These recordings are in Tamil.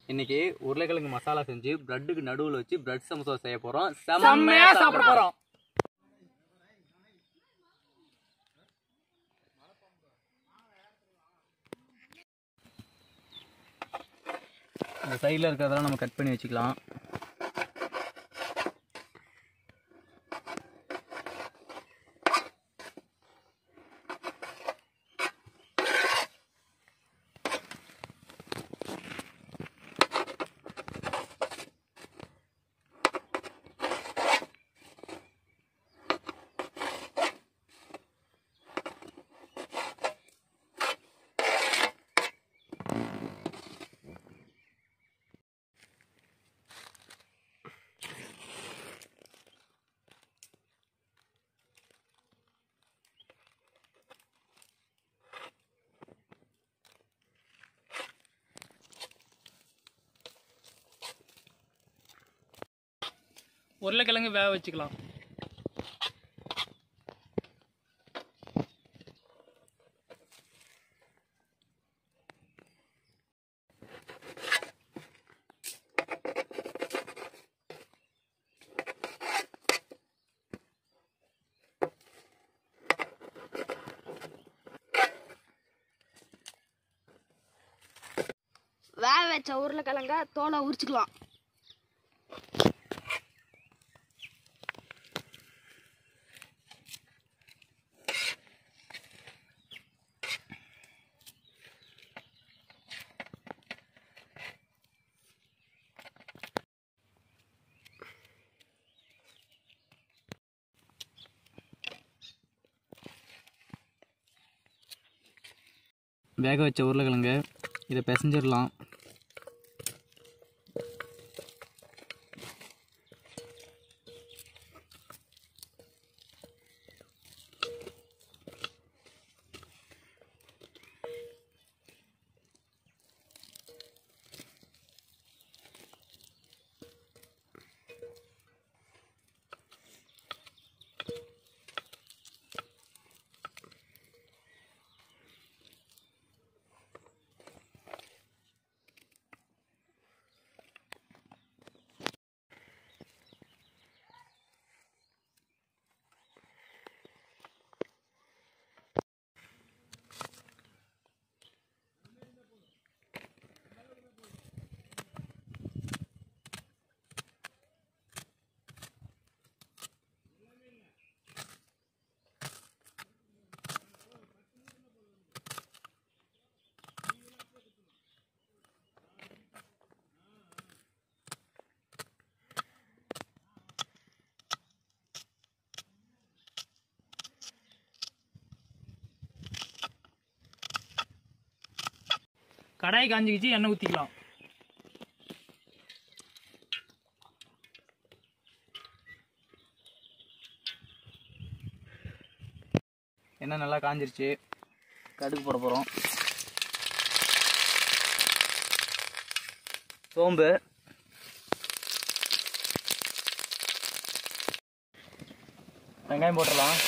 இன்னைக்கு உருளைக்கிழங்கு மசாலா செஞ்சு பிரெட்டுக்கு நடுவில் வச்சு பிரெட் சமோசா செய்ய போறோம் செம்மையா சாப்பிட போறோம் இந்த சைடில் இருக்கிறதெல்லாம் நம்ம கட் பண்ணி வச்சுக்கலாம் உருளைக்கிழங்கு வேக வச்சுக்கலாம் வேக வச்ச உருளைக்கிழங்க தோலை உரிச்சுக்கலாம் வேக வச்ச உருளைக்கிழங்கு இதை பிசைஞ்சிடலாம் கடாய் காஞ்சிக்கிச்சு எண்ணெய் ஊற்றிக்கலாம் எண்ணெய் நல்லா காஞ்சிருச்சு கடுகு போட போகிறோம் சோம்பு வெங்காயம் போட்டுடலாம்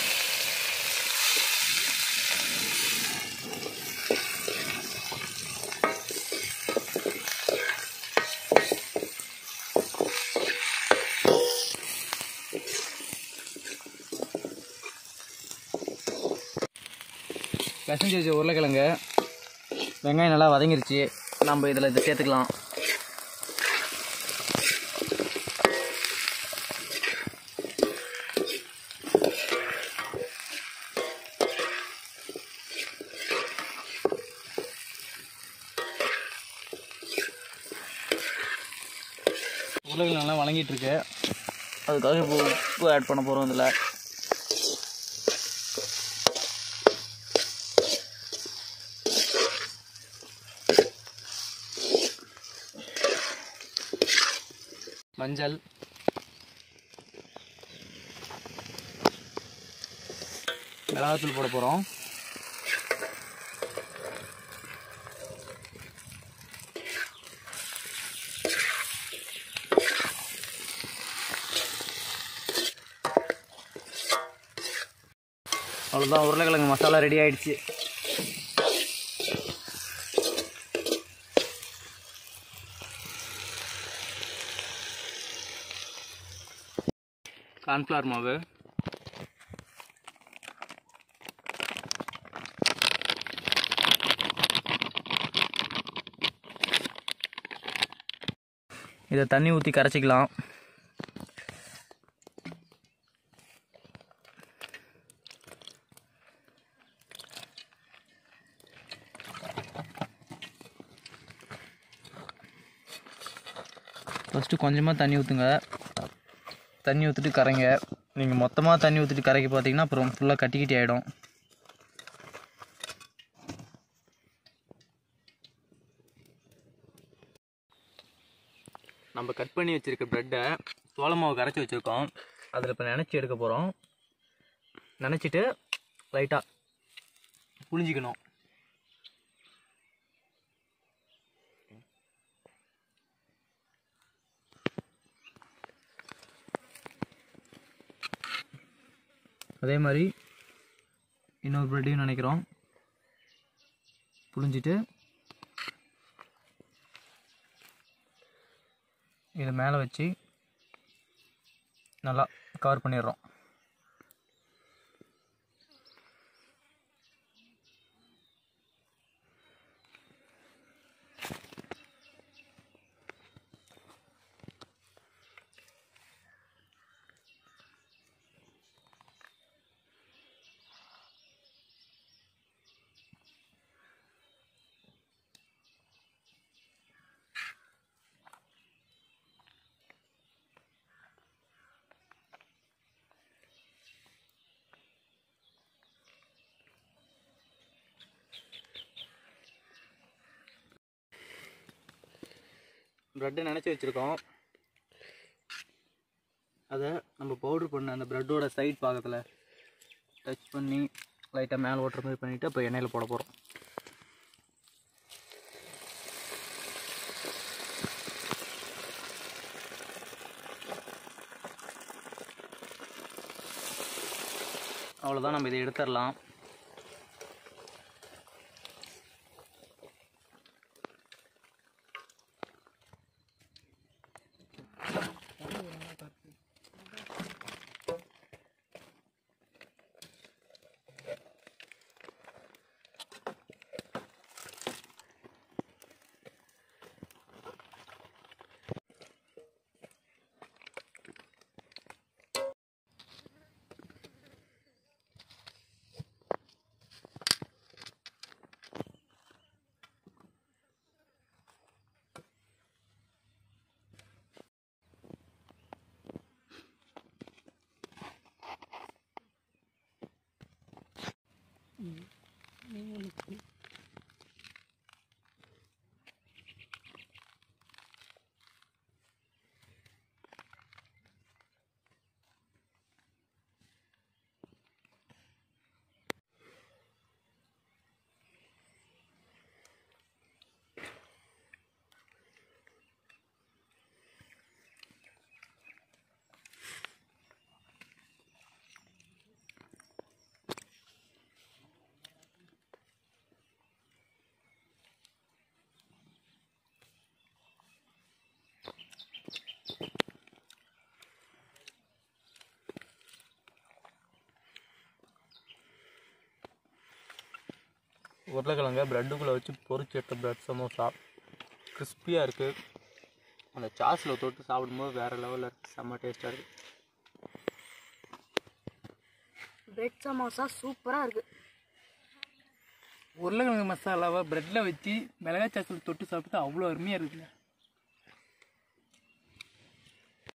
பிசைஞ்சு வச்ச உருளைக்கிழங்கு வெங்காயம் நல்லா வதங்கிருச்சு நம்ம இதில் இதை சேர்த்துக்கலாம் உருளைக்கிழங்கு நல்லா வழங்கிட்டு இருக்கு அதுக்காக இப்போ உப்பு ஆட் பண்ண போகிறோம் இதில் மஞ்சள் மிளகாத்தூள் போட போகிறோம் அவ்வளோதான் உருளைக்கிழங்கு மசாலா ரெடி ஆயிடுச்சு கார்ன்ஃப்ளவர் மாவு இதை தண்ணி ஊற்றி கரைச்சிக்கலாம் ஃபஸ்ட்டு கொஞ்சமாக தண்ணி ஊற்றுங்க தண்ணி ஊற்றிட்டு கரைங்க நீங்கள் மொத்தமாக தண்ணி ஊற்றிட்டு கரைக்க பார்த்தீங்கன்னா அப்புறம் ஃபுல்லாக கட்டி கட்டி ஆகிடும் நம்ம கட் பண்ணி வச்சுருக்க ப்ரெட்டை சோள மாவு கரைச்சி வச்சுருக்கோம் அதில் இப்போ நினச்சி எடுக்க போகிறோம் நினச்சிட்டு லைட்டாக புழிஞ்சிக்கணும் அதே மாதிரி இன்னொரு ப்ரெட்டையும் நினைக்கிறோம் புழிஞ்சிட்டு இதை மேலே வச்சு நல்லா கவர் பண்ணிடுறோம் ப்ரெட்டை நினச்சி வச்சுருக்கோம் அதை நம்ம பவுட்ரு பண்ண அந்த ப்ரெட்டோட சைட் பாகத்தில் டச் பண்ணி லைட்டாக மேலே ஓட்டுற மாதிரி பண்ணிவிட்டு இப்போ எண்ணெயில் போட போகிறோம் அவ்வளோதான் நம்ம இதை எடுத்துடலாம் உருளைக்கிழங்க ப்ரெட்டுக்குள்ளே வச்சு பொரிச்சு எடுத்த ப்ரெட் சமோசா கிறிஸ்பியாக இருக்குது அந்த சாஸில் தொட்டு சாப்பிடும்போது வேறு லெவலில் இருக்குது செம்ம டேஸ்ட்டாக இருக்குது பிரெட் சமோசா சூப்பராக இருக்குது உருளைக்கிழங்கு மசாலாவை ப்ரெட்டில் வச்சு மிளகாய் சாஸில் தொட்டு சாப்பிட்டு அவ்வளோ அருமையாக இருக்குங்க